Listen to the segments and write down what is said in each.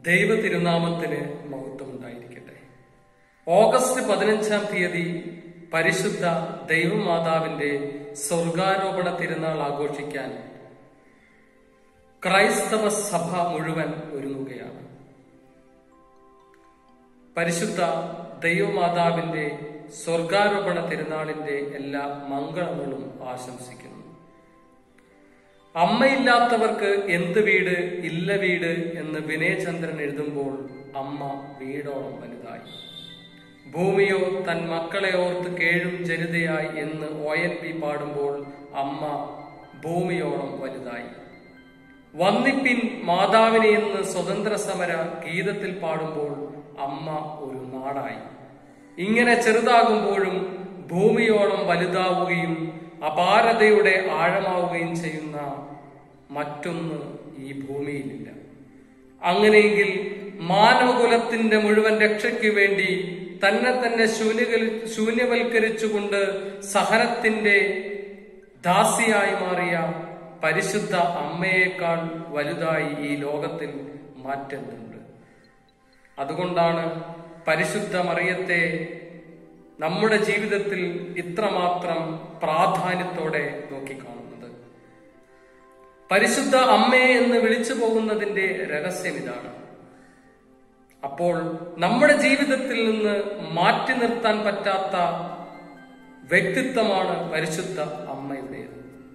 ദൈവ തിരുനാമത്തിന് മഹത്വം ഉണ്ടായിരിക്കട്ടെ ഓഗസ്റ്റ് പതിനഞ്ചാം തീയതി പരിശുദ്ധ ദൈവമാതാവിന്റെ സ്വർഗാരോപണ തിരുനാൾ ആഘോഷിക്കാൻ ക്രൈസ്തവ സഭ മുഴുവൻ ഒരുങ്ങുകയാണ് പരിശുദ്ധ ദൈവമാതാവിന്റെ സ്വർഗാരോപണ തിരുനാളിന്റെ എല്ലാ മംഗളങ്ങളും ആശംസിക്കുന്നു അമ്മയില്ലാത്തവർക്ക് എന്ത് വീട് ഇല്ല വീട് എന്ന് വിനയചന്ദ്രൻ എഴുതുമ്പോൾ അമ്മ വീടോളം വലുതായി ഭൂമിയോ തൻ മക്കളെ ഓർത്ത് കേഴും ജനിതയായി എന്ന് ഒ എൻ പി പാടുമ്പോൾ അമ്മ ഭൂമിയോളം വലുതായി വന്നിപ്പിൻ മാതാവിനെ എന്ന് സ്വതന്ത്ര സമര ഗീതത്തിൽ പാടുമ്പോൾ അമ്മ ഒരു നാടായി ഇങ്ങനെ ചെറുതാകുമ്പോഴും ഭൂമിയോളം വലുതാവുകയും അപാരതയുടെ ആഴമാവുകയും ചെയ്യുന്ന മറ്റൊന്ന് ഈ ഭൂമിയിലില്ല അങ്ങനെയെങ്കിൽ മാനവകുലത്തിന്റെ മുഴുവൻ രക്ഷയ്ക്ക് വേണ്ടി തന്നെ തന്നെ ശൂന്യകൽ ശൂന്യവൽക്കരിച്ചുകൊണ്ട് സഹനത്തിന്റെ ദാസിയായി മാറിയ പരിശുദ്ധ അമ്മയേക്കാൾ വലുതായി ഈ ലോകത്തിൽ മാറ്റുന്നുണ്ട് അതുകൊണ്ടാണ് പരിശുദ്ധ മറിയത്തെ നമ്മുടെ ജീവിതത്തിൽ ഇത്രമാത്രം പ്രാധാന്യത്തോടെ നോക്കിക്കാണുന്നത് പരിശുദ്ധ അമ്മയെ എന്ന് വിളിച്ചു പോകുന്നതിന്റെ രഹസ്യം ഇതാണ് അപ്പോൾ നമ്മുടെ ജീവിതത്തിൽ നിന്ന് മാറ്റി നിർത്താൻ പറ്റാത്ത വ്യക്തിത്വമാണ് പരിശുദ്ധ അമ്മയുടേത്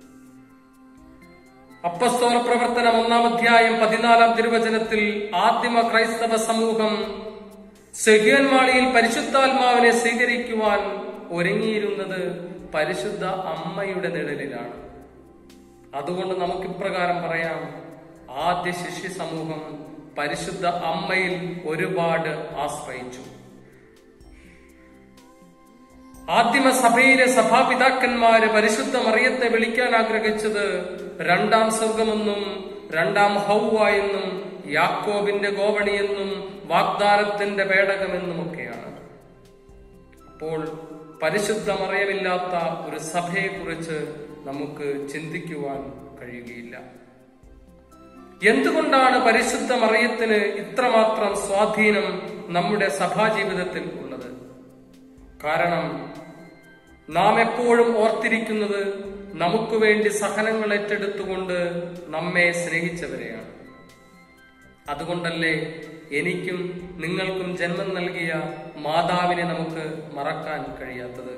അപ്പസ്തോല പ്രവർത്തനം ഒന്നാം അധ്യായം പതിനാലാം തിരുവചനത്തിൽ ആദിമ ക്രൈസ്തവ സമൂഹം സെഹ്യൻമാളിയിൽ പരിശുദ്ധാത്മാവിനെ സ്വീകരിക്കുവാൻ ഒരുങ്ങിയിരുന്നത് പരിശുദ്ധ അമ്മയുടെ നിഴലിലാണ് അതുകൊണ്ട് നമുക്ക് ഇപ്രകാരം പറയാം ആദ്യ ശിഷ്യ സമൂഹം പരിശുദ്ധ അമ്മയിൽ ഒരുപാട് ആശ്രയിച്ചു ആദിമ സഭയിലെ സഭാപിതാക്കന്മാര് പരിശുദ്ധ മറിയത്തെ വിളിക്കാൻ ആഗ്രഹിച്ചത് രണ്ടാം സ്വർഗമെന്നും രണ്ടാം ഹൗവ എന്നും യാക്കോബിന്റെ ഗോവണിയെന്നും വാഗ്ദാനത്തിന്റെ പേടകമെന്നുമൊക്കെയാണ് അപ്പോൾ പരിശുദ്ധ മറിയമില്ലാത്ത ഒരു സഭയെ കുറിച്ച് നമുക്ക് ചിന്തിക്കുവാൻ കഴിയുകയില്ല എന്തുകൊണ്ടാണ് പരിശുദ്ധ മറിയത്തിന് ഇത്രമാത്രം സ്വാധീനം നമ്മുടെ സഭാജീവിതത്തിൽ ഉള്ളത് കാരണം നാം എപ്പോഴും ഓർത്തിരിക്കുന്നത് നമുക്ക് വേണ്ടി സഹനങ്ങൾ ഏറ്റെടുത്തുകൊണ്ട് നമ്മെ സ്നേഹിച്ചവരെയാണ് അതുകൊണ്ടല്ലേ എനിക്കും നിങ്ങൾക്കും ജന്മം നൽകിയ മാതാവിനെ നമുക്ക് മറക്കാൻ കഴിയാത്തത്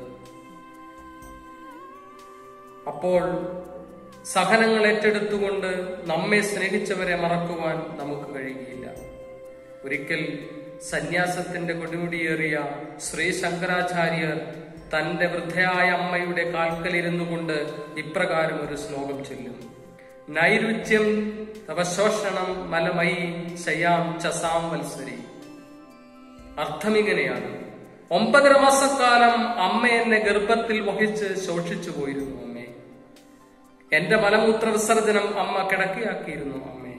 അപ്പോൾ സഹനങ്ങൾ ഏറ്റെടുത്തുകൊണ്ട് നമ്മെ സ്നേഹിച്ചവരെ മറക്കുവാൻ നമുക്ക് കഴിയുകയില്ല ഒരിക്കൽ സന്യാസത്തിന്റെ കൊടുമുടിയേറിയ ശ്രീ ശങ്കരാചാര്യർ തന്റെ വൃദ്ധയായ അമ്മയുടെ കാൽക്കലിരുന്നു കൊണ്ട് ഇപ്രകാരം ഒരു ശ്ലോകം ചൊല്ലും നൈരുച്യം തവശോഷണം മലമയി ശയാം ചസാം വത്സരി അർത്ഥമിങ്ങനെയാണ് ഒമ്പതര മാസക്കാലം അമ്മ എന്നെ ഗർഭത്തിൽ വഹിച്ച് ശോഷിച്ചു പോയിരുന്നു അമ്മേ എന്റെ മലമൂത്ര വിസർജനം അമ്മ കിടക്കിയാക്കിയിരുന്നു അമ്മേ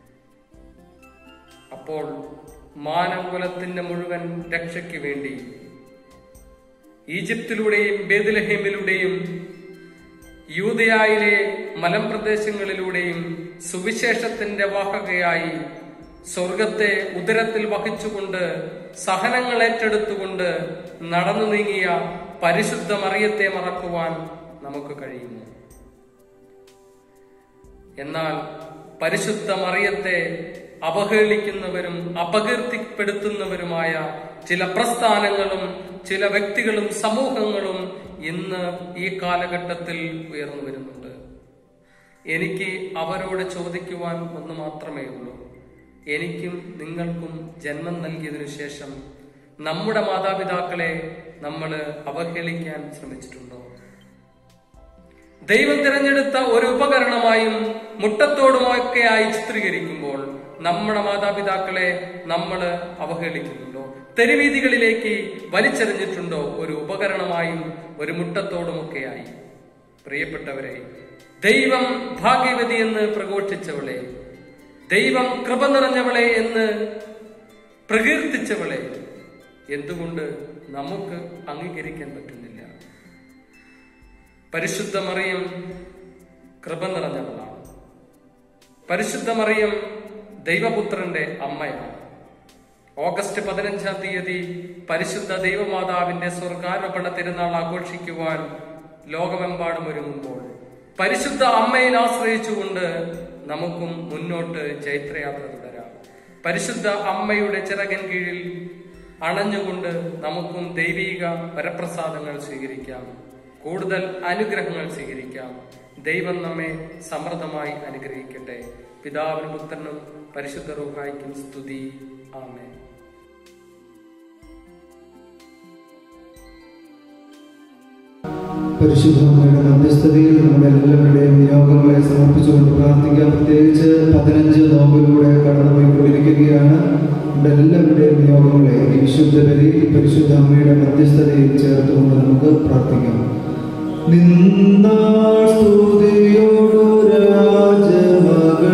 അപ്പോൾ മാനവകുലത്തിന്റെ മുഴുവൻ രക്ഷയ്ക്ക് വേണ്ടി ഈജിപ്തിലൂടെയും ബേദലഹേമിലൂടെയും യൂതയായിലെ മലമ്പ്രദേശങ്ങളിലൂടെയും സുവിശേഷത്തിന്റെ വാഹകയായി സ്വർഗത്തെ ഉദരത്തിൽ വഹിച്ചുകൊണ്ട് സഹനങ്ങൾ ഏറ്റെടുത്തുകൊണ്ട് നടന്നു നീങ്ങിയ പരിശുദ്ധ മറിയത്തെ മറക്കുവാൻ നമുക്ക് കഴിയുന്നു എന്നാൽ പരിശുദ്ധ മറിയത്തെ അവഹേളിക്കുന്നവരും അപകീർത്തിപ്പെടുത്തുന്നവരുമായ ചില പ്രസ്ഥാനങ്ങളും ചില വ്യക്തികളും സമൂഹങ്ങളും ഇന്ന് ഈ കാലഘട്ടത്തിൽ ഉയർന്നു വരുന്നുണ്ട് എനിക്ക് അവരോട് ചോദിക്കുവാൻ ഒന്ന് മാത്രമേ ഉള്ളൂ എനിക്കും നിങ്ങൾക്കും ജന്മം നൽകിയതിനു ശേഷം നമ്മുടെ മാതാപിതാക്കളെ നമ്മൾ അവഹേളിക്കാൻ ശ്രമിച്ചിട്ടുണ്ടോ ദൈവം തിരഞ്ഞെടുത്ത ഒരു ഉപകരണമായും മുട്ടത്തോടുമൊക്കെയായി ചിത്രീകരിക്കുമ്പോൾ നമ്മുടെ മാതാപിതാക്കളെ നമ്മൾ അവഹേളിക്കുന്നുണ്ടോ തെരുവീതികളിലേക്ക് വലിച്ചെറിഞ്ഞിട്ടുണ്ടോ ഒരു ഉപകരണമായും ഒരു മുട്ടത്തോടുമൊക്കെയായി പ്രിയപ്പെട്ടവരെ ദൈവം ഭാഗ്യവതി എന്ന് പ്രഘോഷിച്ചവളെ ദൈവം കൃപ നിറഞ്ഞവളെ എന്ന് പ്രകീർത്തിച്ചവളെ എന്തുകൊണ്ട് നമുക്ക് അംഗീകരിക്കാൻ പറ്റുന്നില്ല പരിശുദ്ധ മറിയം കൃപ നിറഞ്ഞവളാണ് പരിശുദ്ധ മറിയം ദൈവപുത്രന്റെ അമ്മയാണ് ഓഗസ്റ്റ് പതിനഞ്ചാം തീയതി പരിശുദ്ധ ദൈവമാതാവിന്റെ സ്വർഗാരോപണ തിരുനാൾ ആഘോഷിക്കുവാൻ ലോകമെമ്പാടും ഒരുങ്ങുമ്പോൾ പരിശുദ്ധ അമ്മയിൽ ആശ്രയിച്ചുകൊണ്ട് നമുക്കും മുന്നോട്ട് ചൈത്രയാത്ര തുടരാം പരിശുദ്ധ അമ്മയുടെ ചിറകൻ കീഴിൽ അണഞ്ഞുകൊണ്ട് നമുക്കും ദൈവീക വരപ്രസാദങ്ങൾ സ്വീകരിക്കാം കൂടുതൽ അനുഗ്രഹങ്ങൾ സ്വീകരിക്കാം ദൈവം നമ്മെ സമൃദ്ധമായി അനുഗ്രഹിക്കട്ടെ പിതാവിനും പുത്രനും പരിശുദ്ധ റൂഹായിക്കും സ്തുതി ആമേൻ പരിശുദ്ധമ്മയുടെ മധ്യസ്ഥതയിൽ നമ്മുടെ എല്ലാവരുടെയും നിയോഗങ്ങളെ സമർപ്പിച്ചുകൊണ്ട് പ്രാർത്ഥിക്കാം പ്രത്യേകിച്ച് പതിനഞ്ച് നോമ്പിലൂടെ കടന്നുപോയിക്കൊണ്ടിരിക്കുകയാണ് നമ്മുടെ എല്ലാവരുടെയും നിയോഗങ്ങളെ ഈ വിശുദ്ധ ബലി പരിശുദ്ധ അമ്മയുടെ മധ്യസ്ഥതയിൽ ചേർത്തുകൊണ്ട് നമുക്ക് പ്രാർത്ഥിക്കാം നിന്നാൾ സ്തുതിയോടു രാജമകൾ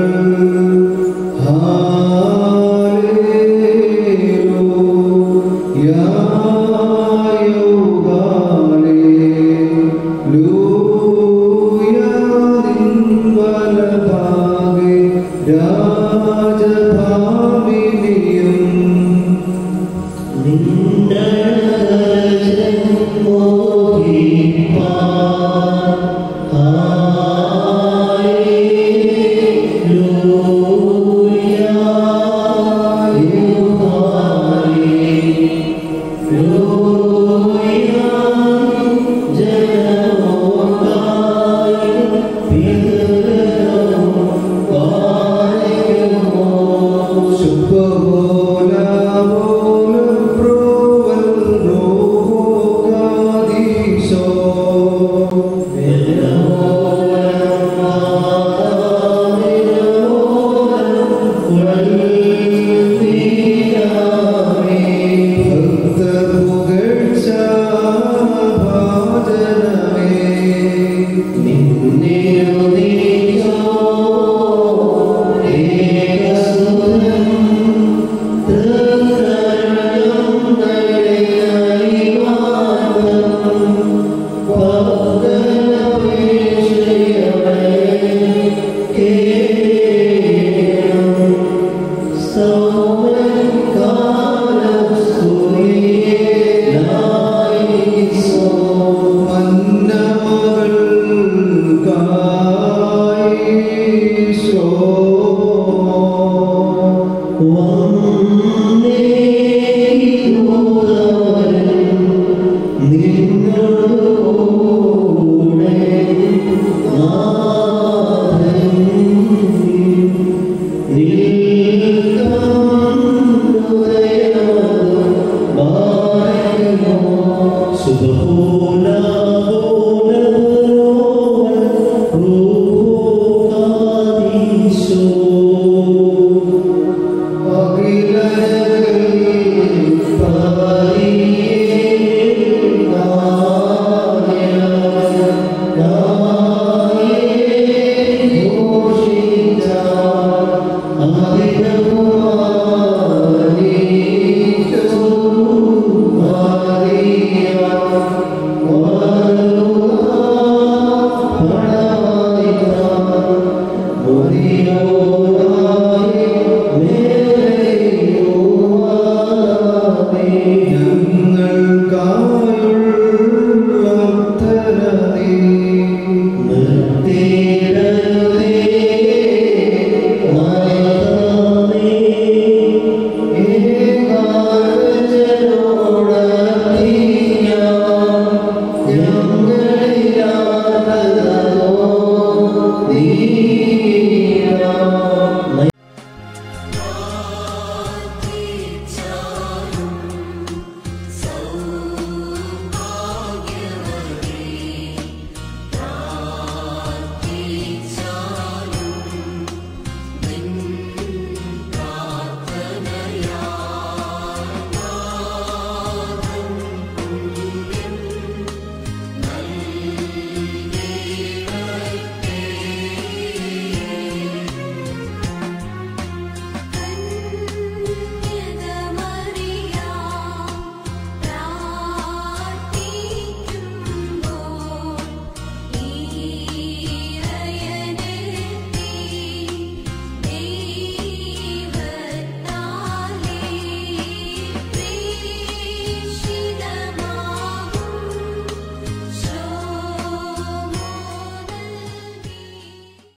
രാജഭാമിനിയും So